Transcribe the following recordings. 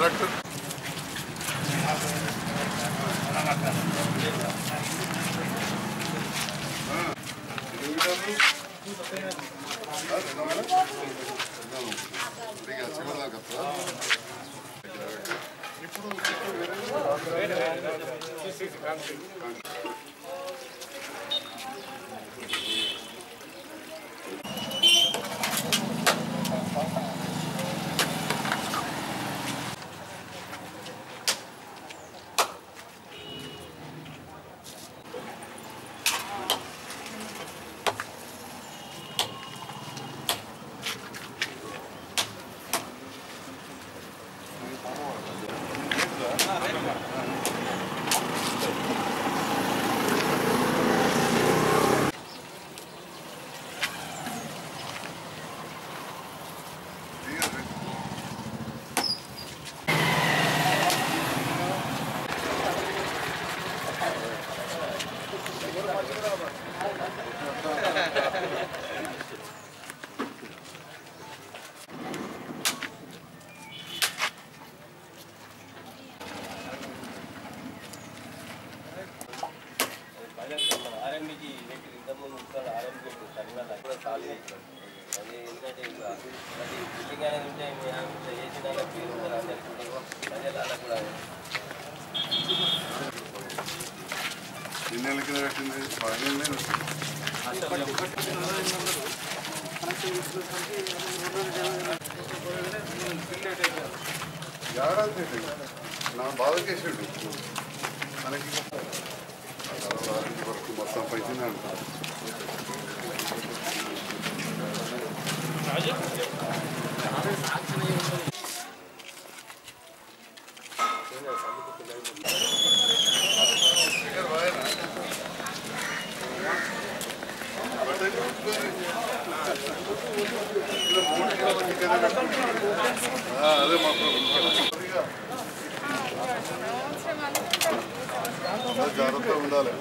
పట్టు ఆర్ఎంబీకి ఇంతకుముందు ఉంటాడు ఆర్ఎంబీ కరీంనగర్ కూడా సాల్వ్ చేసినాం అది ఎందుకంటే ఇప్పుడు అది బిల్డింగ్ అనేది ఉంటే ఇట్లా చేసిన వాళ్ళకి పేరు ఉంటుంది అందరికీ ఉంటుంది ప్రజల వాళ్ళకి కూడా ఎన్ని నెలల కింద పెట్టింది పదిహేను నెలలు ఏడాది పెట్టింది నా బాధకేసాడు మనకి ఆరోగ్య వరకు మొత్తం పైసలు అంటారు అదే మా జాగ్రత్తగా ఉండాలి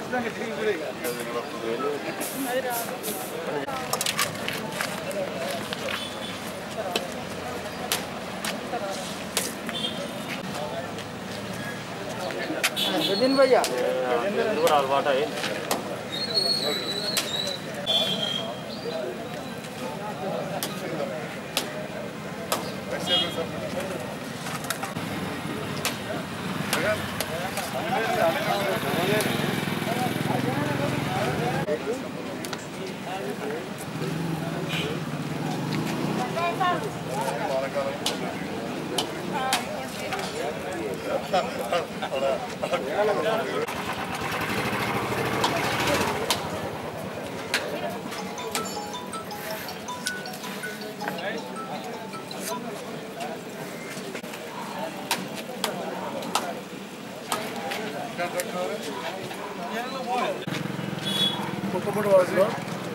కుక్కపూడి వాసులో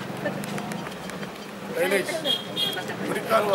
డ్రైనేజ్ మురి కాలువ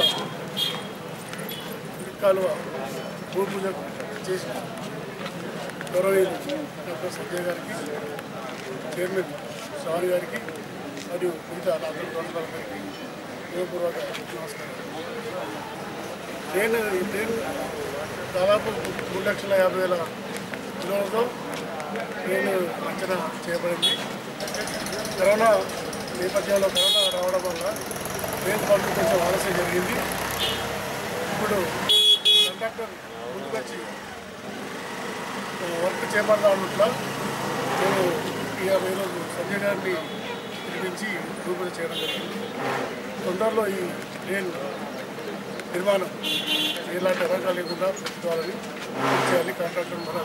మురి కాలువ భూమి పూజ చేసిన గౌరవీయులు డాక్టర్ సంజయ్ గారికి చైర్మన్ సారి గారికి మరియు మిగతా నా అందరి ప్రజల గారికి హృదయపూర్వక నమస్కారం ట్రైన్ ఈ ట్రైన్ దాదాపు మూడు లక్షల యాభై వేల కిలోలతో ట్రైన్ అంచనా చేయబడింది కరోనా నేపథ్యంలో కరోనా రావడం వల్ల ట్రైన్ పంపిణీ కొంచెం ఆలస్యం జరిగింది ఇప్పుడు కండక్టర్ ముందుకొచ్చి ఆ, వర్క్ చేపడదామన్నట్ల నేను ఇవాళ ఈరోజు సంజయ్ గారిని పిలిపించి రూపొంద చేయడం జరిగింది తొందరలో ఈ ట్రైన్ నిర్మాణం ఎలాంటి అరంగా లేకుండా పెట్టుకోవాలని చేయాలి కాంట్రాక్టర్ మన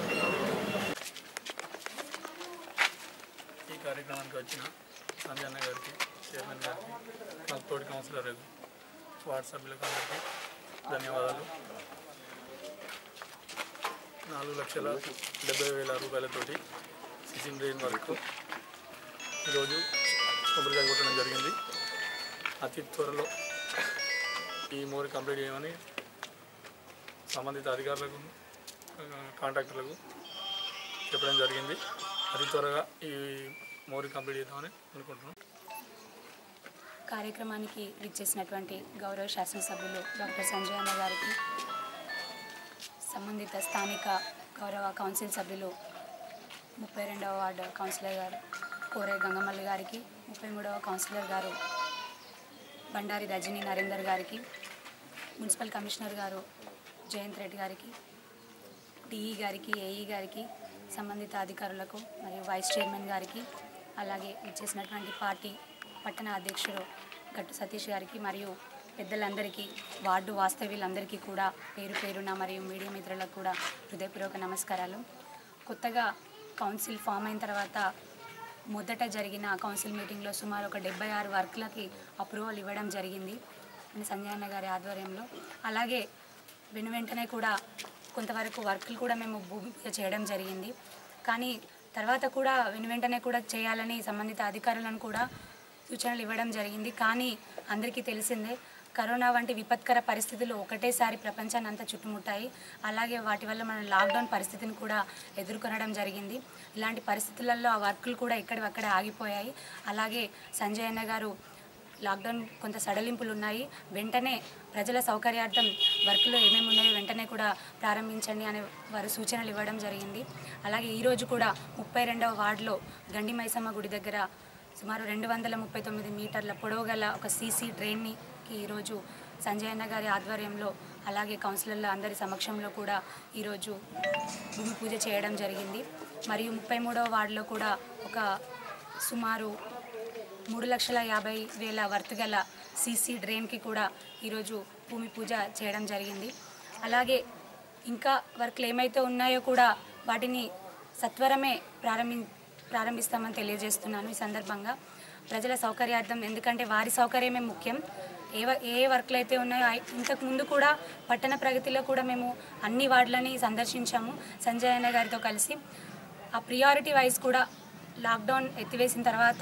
ఈ కార్యక్రమానికి వచ్చిన సంజయ్ అన్న గారికి చైర్మన్ గారికి మా తోటి కౌన్సిలర్ వార్డు సభ్యులకు అందరికీ ధన్యవాదాలు నాలుగు లక్షల డెబ్బై వేల రూపాయలతోటి సిసింగ్ డ్రైన్ వర్క్ ఈరోజు కొబ్బరికాయ కొట్టడం జరిగింది అతి త్వరలో ఈ మోరి కంప్లీట్ చేయమని సంబంధిత అధికారులకు ఆ, కాంట్రాక్టర్లకు చెప్పడం జరిగింది అతి త్వరగా ఈ మోరీ కంప్లీట్ చేద్దామని అనుకుంటున్నాం కార్యక్రమానికి విచ్చేసినటువంటి గౌరవ శాసనసభ్యులు డాక్టర్ సంజయ్ అన్న గారికి సంబంధిత స్థానిక గౌరవ కౌన్సిల్ సభ్యులు ముప్పై రెండవ వార్డు కౌన్సిలర్ గారు కోరే గంగమల్లి గారికి ముప్పై మూడవ కౌన్సిలర్ గారు బండారి రజనీ నరేందర్ గారికి మున్సిపల్ కమిషనర్ గారు జయంత్ రెడ్డి గారికి టీఈ గారికి ఏఈ గారికి సంబంధిత అధికారులకు మరియు వైస్ చైర్మన్ గారికి అలాగే ఇచ్చేసినటువంటి పార్టీ పట్టణ అధ్యక్షుడు గట్టు సతీష్ గారికి మరియు పెద్దలందరికీ వార్డు వాస్తవ్యులందరికీ కూడా పేరు పేరున మరియు మీడియా మిత్రులకు కూడా హృదయపూర్వక నమస్కారాలు కొత్తగా కౌన్సిల్ ఫామ్ అయిన తర్వాత మొదట జరిగిన కౌన్సిల్ మీటింగ్లో సుమారు ఒక డెబ్బై ఆరు వర్క్లకి అప్రూవల్ ఇవ్వడం జరిగింది అని సంజయ్ అన్న గారి ఆధ్వర్యంలో అలాగే వెను వెంటనే కూడా కొంతవరకు వర్క్లు కూడా మేము భూమి పూజ చేయడం జరిగింది కానీ తర్వాత కూడా వెను వెంటనే కూడా చేయాలని సంబంధిత అధికారులను కూడా సూచనలు ఇవ్వడం జరిగింది కానీ అందరికీ తెలిసిందే కరోనా వంటి విపత్కర పరిస్థితులు ఒకటేసారి ప్రపంచాన్ని అంతా చుట్టుముట్టాయి అలాగే వాటి వల్ల మనం లాక్డౌన్ పరిస్థితిని కూడా ఎదుర్కొనడం జరిగింది ఇలాంటి పరిస్థితులలో ఆ వర్కులు కూడా ఎక్కడివక్కడే ఆగిపోయాయి అలాగే సంజయ్ అన్న గారు లాక్డౌన్ కొంత సడలింపులు ఉన్నాయి వెంటనే ప్రజల సౌకర్యార్థం వర్క్లు ఏమేమి ఉన్నాయో వెంటనే కూడా ప్రారంభించండి అనే వారు సూచనలు ఇవ్వడం జరిగింది అలాగే ఈరోజు కూడా ముప్పై రెండవ వార్డులో గండి మైసమ్మ గుడి దగ్గర సుమారు రెండు వందల ముప్పై తొమ్మిది మీటర్ల పొడవు గల ఒక సీసీ డ్రైన్ని ఈరోజు సంజయ్ అన్న గారి ఆధ్వర్యంలో అలాగే కౌన్సిలర్ల అందరి సమక్షంలో కూడా ఈరోజు భూమి పూజ చేయడం జరిగింది మరియు ముప్పై మూడవ వార్డులో కూడా ఒక సుమారు మూడు లక్షల యాభై వేల వర్త్ గల సీసీ డ్రైన్కి కూడా ఈరోజు భూమి పూజ చేయడం జరిగింది అలాగే ఇంకా వర్క్లు ఏమైతే ఉన్నాయో కూడా వాటిని సత్వరమే ప్రారంభి ప్రారంభిస్తామని తెలియజేస్తున్నాను ఈ సందర్భంగా ప్రజల సౌకర్యార్థం ఎందుకంటే వారి సౌకర్యమే ముఖ్యం ఏ వ- ఏ వర్క్లు అయితే ఉన్నాయో అయి- ఇంతకు ముందు కూడా పట్టణ ప్రగతిలో కూడా మేము అన్ని వార్డులని సందర్శించాము సంజయ్ అన్న గారితో కలిసి ఆ ప్రియారిటీ వైజ్ కూడా లాక్డౌన్ ఎత్తివేసిన తర్వాత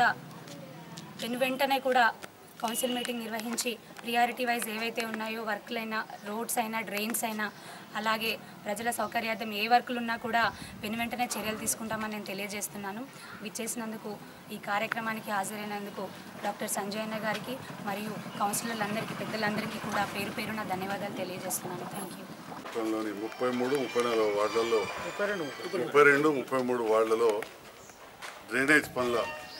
వెను వెంటనే కూడా కౌన్సిల్ మీటింగ్ నిర్వహించి ప్రియారిటీ వైజ్ ఏవైతే ఉన్నాయో వర్క్లైనా రోడ్స్ అయినా డ్రైన్స్ అయినా అలాగే ప్రజల సౌకర్యార్థం ఏ వర్కులు ఉన్నా కూడా వెను వెంటనే చర్యలు తీసుకుంటామని నేను తెలియజేస్తున్నాను విచ్చేసినందుకు ఈ కార్యక్రమానికి హాజరైనందుకు డాక్టర్ సంజయ్ అన్న గారికి మరియు కౌన్సిలర్లందరికీ పెద్దలందరికీ కూడా పేరు పేరున ధన్యవాదాలు తెలియజేస్తున్నాను థ్యాంక్ యూ రాష్ట్రంలోని ముప్పై మూడు ముప్పై నాలుగు వార్డులలో ముప్పై రెండు ముప్పై మూడు వార్డులలో డ్రైనేజ్ పనుల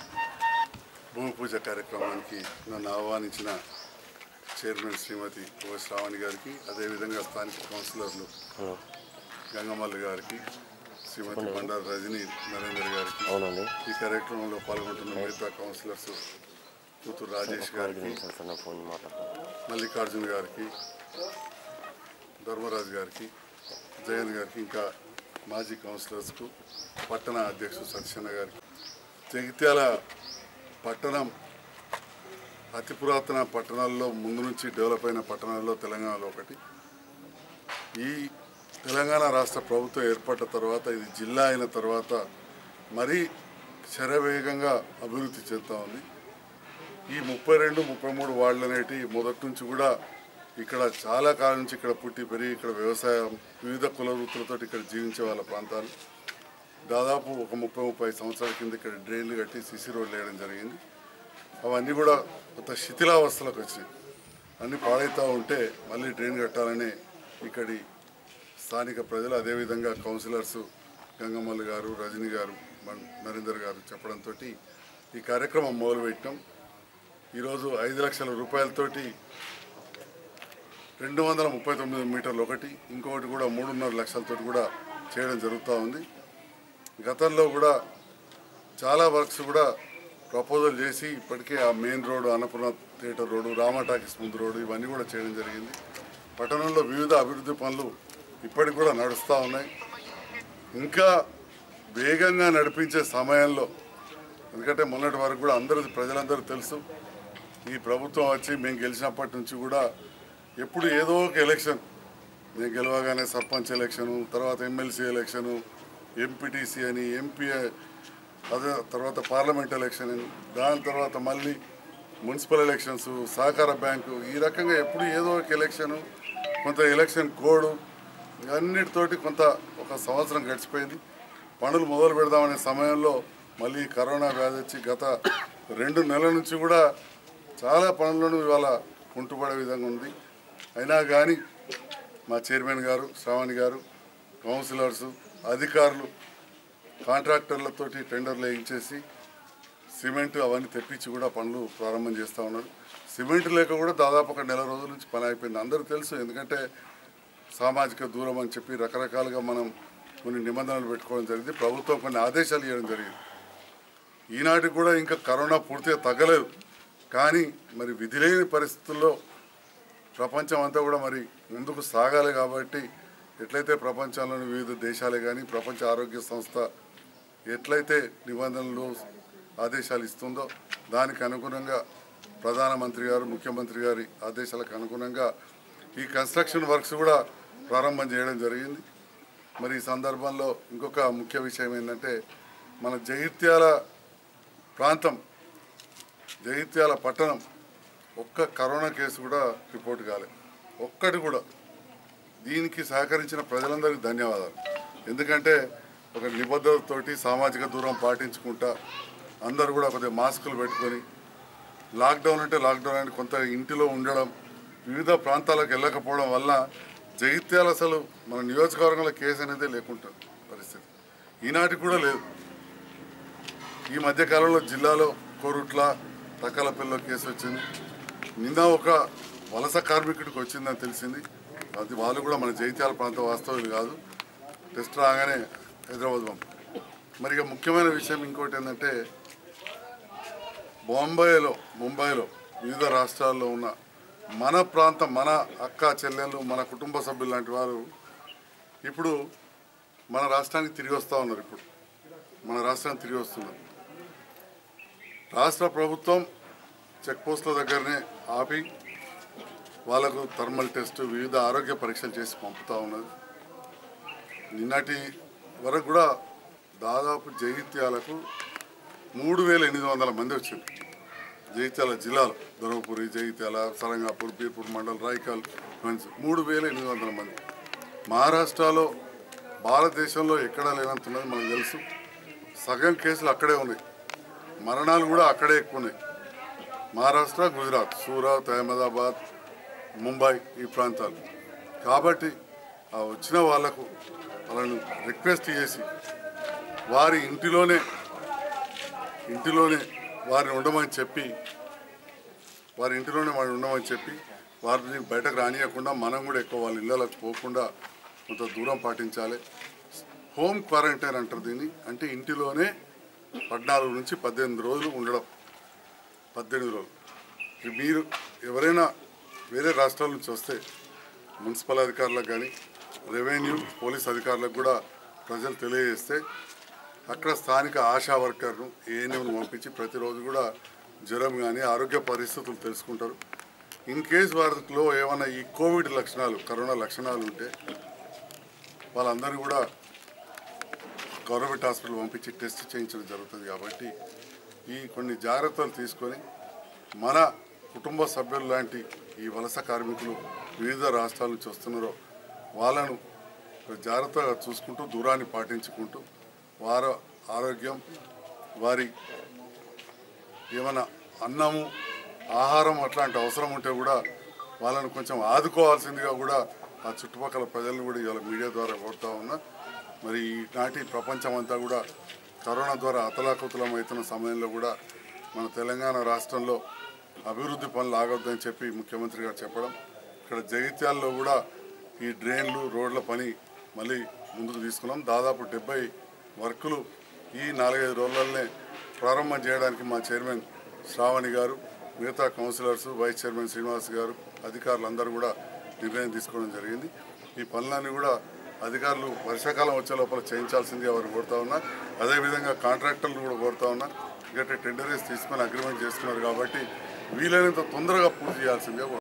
భూమి పూజ కార్యక్రమానికి నన్ను ఆహ్వానించిన చైర్మన్ శ్రీమతి ఓ శ్రావణి గారికి అదేవిధంగా స్థానిక కౌన్సిలర్లు గంగమల్లి గారికి శ్రీమతి బండారు రజని నరేందర్ గారికి అవునండి ఈ కార్యక్రమంలో పాల్గొంటున్న మిగతా కౌన్సిలర్స్ కూతురు రాజేష్ గారికి సార్ నా ఫోన్ మాట్లాడతాను మల్లికార్జున్ గారికి ధర్మరాజు గారికి జయన్ గారికి ఇంకా మాజీ కౌన్సిలర్స్కు పట్టణ అధ్యక్షుడు సత్యన్న గారికి జగిత్యాల పట్టణం అతి పురాతన పట్టణాల్లో ముందు నుంచి డెవలప్ అయిన పట్టణాల్లో తెలంగాణలో ఒకటి ఈ తెలంగాణ రాష్ట్ర ప్రభుత్వం ఏర్పడ్డ తర్వాత ఇది జిల్లా అయిన తర్వాత మరీ శరవేగంగా అభివృద్ధి చెందుతూ ఉంది ఈ ముప్పై రెండు ముప్పై మూడు వార్డులు అనేటి మొదటి నుంచి కూడా ఇక్కడ చాలా కాలం నుంచి ఇక్కడ పుట్టి పెరిగి ఇక్కడ వ్యవసాయం వివిధ కుల వృత్తులతో ఇక్కడ జీవించే వాళ్ళ ప్రాంతాలు దాదాపు ఒక ముప్పై ముప్పై సంవత్సరాల కింద ఇక్కడ డ్రైన్లు కట్టి సిసి రోడ్లు వేయడం జరిగింది అవన్నీ కూడా కొంత శిథిలావస్థలకు వచ్చినాయి అన్నీ పాడైతూ ఉంటే మళ్ళీ డ్రైన్ కట్టాలని ఇక్కడి స్థానిక ప్రజలు అదేవిధంగా కౌన్సిలర్స్ గంగమ్మల్లి గారు రజనీ గారు మన్- నరేందర్ గారు చెప్పడంతో ఈ కార్యక్రమం మొదలుపెట్టాం ఈరోజు ఐదు లక్షల రూపాయలతోటి రెండు వందల ముప్పై తొమ్మిది మీటర్లు ఒకటి ఇంకొకటి కూడా మూడున్నర లక్షలతోటి కూడా చేయడం జరుగుతూ ఉంది గతంలో కూడా చాలా వర్క్స్ కూడా ప్రపోజల్ చేసి ఇప్పటికే ఆ main road Annapurna theatre road Rama talkies ముందు రోడ్డు ఇవన్నీ కూడా చేయడం జరిగింది పట్టణంలో వివిధ అభివృద్ధి పనులు ఇప్పటికి కూడా నడుస్తూ ఉన్నాయి ఇంకా వేగంగా నడిపించే సమయంలో ఎందుకంటే మొన్నటి వరకు కూడా అందరూ ప్రజలందరూ తెలుసు ఈ ప్రభుత్వం వచ్చి మేము గెలిచినప్పటి నుంచి కూడా ఎప్పుడు ఏదో ఒక ఎలక్షన్ నేను గెలవగానే సర్పంచ్ ఎలక్షను తర్వాత ఎమ్మెల్సీ ఎలక్షను ఎంపీటీసీ అని ఎంపీ అదే తర్వాత పార్లమెంట్ ఎలక్షన్ అని దాని తర్వాత మళ్ళీ మున్సిపల్ ఎలక్షన్స్ సహకార బ్యాంకు ఈ రకంగా ఎప్పుడు ఏదో ఒక ఎలక్షను కొంత ఎలక్షన్ కోడ్ అన్నిటితోటి కొంత ఒక సంవత్సరం గడిచిపోయింది పనులు మొదలు పెడదామనే సమయంలో మళ్ళీ కరోనా వ్యాధి వచ్చి గత రెండు నెలల నుంచి కూడా చాలా పనులను ఇవాళ కుంటుపడే విధంగా ఉంది అయినా కానీ మా చైర్మన్ గారు శ్రావణి గారు కౌన్సిలర్స్ అధికారులు కాంట్రాక్టర్లతోటి టెండర్లు వేయించేసి సిమెంట్ అవన్నీ తెప్పించి కూడా పనులు ప్రారంభం చేస్తూ ఉన్నారు సిమెంట్ లేక కూడా దాదాపు ఒక నెల రోజుల నుంచి పని అయిపోయింది అందరికీ తెలుసు ఎందుకంటే సామాజిక దూరం అని చెప్పి రకరకాలుగా మనం కొన్ని నిబంధనలు పెట్టుకోవడం జరిగింది ప్రభుత్వం కొన్ని ఆదేశాలు ఇవ్వడం జరిగింది ఈనాటికి కూడా ఇంకా కరోనా పూర్తిగా తగ్గలేదు కానీ మరి విధి లేని పరిస్థితుల్లో ప్రపంచం అంతా కూడా మరి ముందుకు సాగాలి కాబట్టి ఎట్లయితే ప్రపంచంలోని వివిధ దేశాలే కానీ ప్రపంచ ఆరోగ్య సంస్థ ఎట్లయితే నిబంధనలు ఆదేశాలు ఇస్తుందో దానికి అనుగుణంగా ప్రధానమంత్రి గారు ముఖ్యమంత్రి గారి ఆదేశాలకు అనుగుణంగా ఈ కన్స్ట్రక్షన్ వర్క్స్ కూడా ప్రారంభం చేయడం జరిగింది మరి ఈ సందర్భంలో ఇంకొక ముఖ్య విషయం ఏంటంటే మన జగిత్యాల ప్రాంతం జగిత్యాల పట్టణం ఒక్క కరోనా కేసు కూడా రిపోర్ట్ కాలేదు ఒక్కటి కూడా దీనికి సహకరించిన ప్రజలందరికీ ధన్యవాదాలు ఎందుకంటే ఒక నిబద్ధతతోటి సామాజిక దూరం పాటించుకుంటా అందరూ కూడా కొద్దిగా మాస్కులు పెట్టుకొని లాక్డౌన్ అంటే లాక్డౌన్ అని కొంత ఇంటిలో ఉండడం వివిధ ప్రాంతాలకు వెళ్ళకపోవడం వల్ల జగిత్యాల అసలు మన నియోజకవర్గంలో కేసు అనేది లేకుండా పరిస్థితి ఈనాటికి కూడా లేదు ఈ మధ్యకాలంలో జిల్లాలో కోరుట్ల తక్కలపల్లిలో కేసు వచ్చింది నిన్న ఒక వలస కార్మికుడికి వచ్చిందని తెలిసింది అది వాళ్ళు కూడా మన జైత్యాల ప్రాంత వాస్తవులు కాదు టెస్ట్ రాగానే హైదరాబాద్ పంపు మరి ఇక ముఖ్యమైన విషయం ఇంకోటి ఏంటంటే బొంబాయిలో ముంబైలో వివిధ రాష్ట్రాల్లో ఉన్న మన ప్రాంతం మన అక్క చెల్లెళ్ళు మన కుటుంబ సభ్యులు లాంటి వారు ఇప్పుడు మన రాష్ట్రానికి తిరిగి వస్తూ ఉన్నారు ఇప్పుడు మన రాష్ట్రానికి తిరిగి వస్తున్నారు రాష్ట్ర ప్రభుత్వం చెక్ పోస్టుల దగ్గరనే ఆపి వాళ్ళకు థర్మల్ టెస్ట్ వివిధ ఆరోగ్య పరీక్షలు చేసి పంపుతూ ఉన్నది నిన్నటి వరకు కూడా దాదాపు జగిత్యాలకు మూడు వేల ఎనిమిది వందల మంది వచ్చింది జగిత్యాల జిల్లాలో ధర్మపురి జగిత్యాల సరంగాపూర్ బీర్పూర్ మండల్ రాయకల్ ఫ్రెండ్స్ మూడు వేల ఎనిమిది వందల మంది మహారాష్ట్రలో భారతదేశంలో ఎక్కడా లేనంతున్నది మనకు తెలుసు సగం కేసులు అక్కడే ఉన్నాయి మరణాలు కూడా అక్కడే ఎక్కువ ఉన్నాయి మహారాష్ట్ర గుజరాత్ సూరత్ అహ్మదాబాద్ ముంబై ఈ ప్రాంతాలు కాబట్టి ఆ వచ్చిన వాళ్లకు వాళ్ళను రిక్వెస్ట్ చేసి వారి ఇంటిలోనే ఇంటిలోనే వారిని ఉండమని చెప్పి వారి ఇంటిలోనే వారిని ఉండమని చెప్పి వారిని బయటకు రానియకుండా మనం కూడా ఎక్కువ వాళ్ళ ఇళ్ళకి పోకుండా కొంత దూరం పాటించాలి హోమ్ క్వారంటైన్ అంటారు దీన్ని అంటే ఇంటిలోనే పద్నాలుగు నుంచి పద్దెనిమిది రోజులు ఉండడం పద్దెనిమిది రోజులు ఇక మీరు ఎవరైనా వేరే రాష్ట్రాల నుంచి వస్తే మున్సిపల్ అధికారులకు కానీ రెవెన్యూ పోలీస్ అధికారులకు కూడా ప్రజలు తెలియజేస్తే అక్కడ స్థానిక ఆశా వర్కర్ను ఏఎన్ఎంను పంపించి ప్రతిరోజు కూడా జ్వరం కానీ ఆరోగ్య పరిస్థితులు తెలుసుకుంటారు ఇన్ కేస్ వారిలో ఏమైనా ఈ కోవిడ్ లక్షణాలు కరోనా లక్షణాలు ఉంటే వాళ్ళందరూ కూడా గవర్నమెంట్ హాస్పిటల్ పంపించి టెస్ట్ చేయించడం జరుగుతుంది కాబట్టి ఈ కొన్ని జాగ్రత్తలు తీసుకొని మన కుటుంబ సభ్యులు లాంటి ఈ వలస కార్మికులు వివిధ రాష్ట్రాల నుంచి వస్తున్నారో వాళ్ళను జాగ్రత్తగా చూసుకుంటూ దూరాన్ని పాటించుకుంటూ వారి ఆరోగ్యం వారి ఏమైనా అన్నము ఆహారం అట్లాంటి అవసరం ఉంటే కూడా వాళ్ళని కొంచెం ఆదుకోవాల్సిందిగా కూడా ఆ చుట్టుపక్కల ప్రజలను కూడా ఇవాళ మీడియా ద్వారా కోరుతా ఉన్నా మరి ఈనాటి ప్రపంచం అంతా కూడా కరోనా ద్వారా అతలాకుతలం అవుతున్న సమయంలో కూడా మన తెలంగాణ రాష్ట్రంలో అభివృద్ధి పనులు ఆగొద్దని చెప్పి ముఖ్యమంత్రి గారు చెప్పడం ఇక్కడ జగిత్యాల్లో కూడా ఈ డ్రైన్లు రోడ్ల పని మళ్ళీ ముందుకు తీసుకున్నాం దాదాపు డెబ్బై వర్కులు ఈ నాలుగైదు రోజులనే ప్రారంభం చేయడానికి మా చైర్మన్ శ్రావణి గారు మిగతా కౌన్సిలర్స్ వైస్ చైర్మన్ శ్రీనివాస్ గారు అధికారులు అందరూ కూడా నిర్ణయం తీసుకోవడం జరిగింది ఈ పనులన్నీ కూడా అధికారులు వర్షాకాలం వచ్చే లోపల చేయించాల్సిందిగా వారు కోరుతా ఉన్నా అదేవిధంగా కాంట్రాక్టర్లు కూడా కోరుతా ఉన్నా ఎందుకంటే టెండర్ వేసి తీసుకొని అగ్రిమెంట్ చేసుకున్నారు కాబట్టి వీలైనంత తొందరగా పూర్తి చేయాల్సిందిగా కోరుతా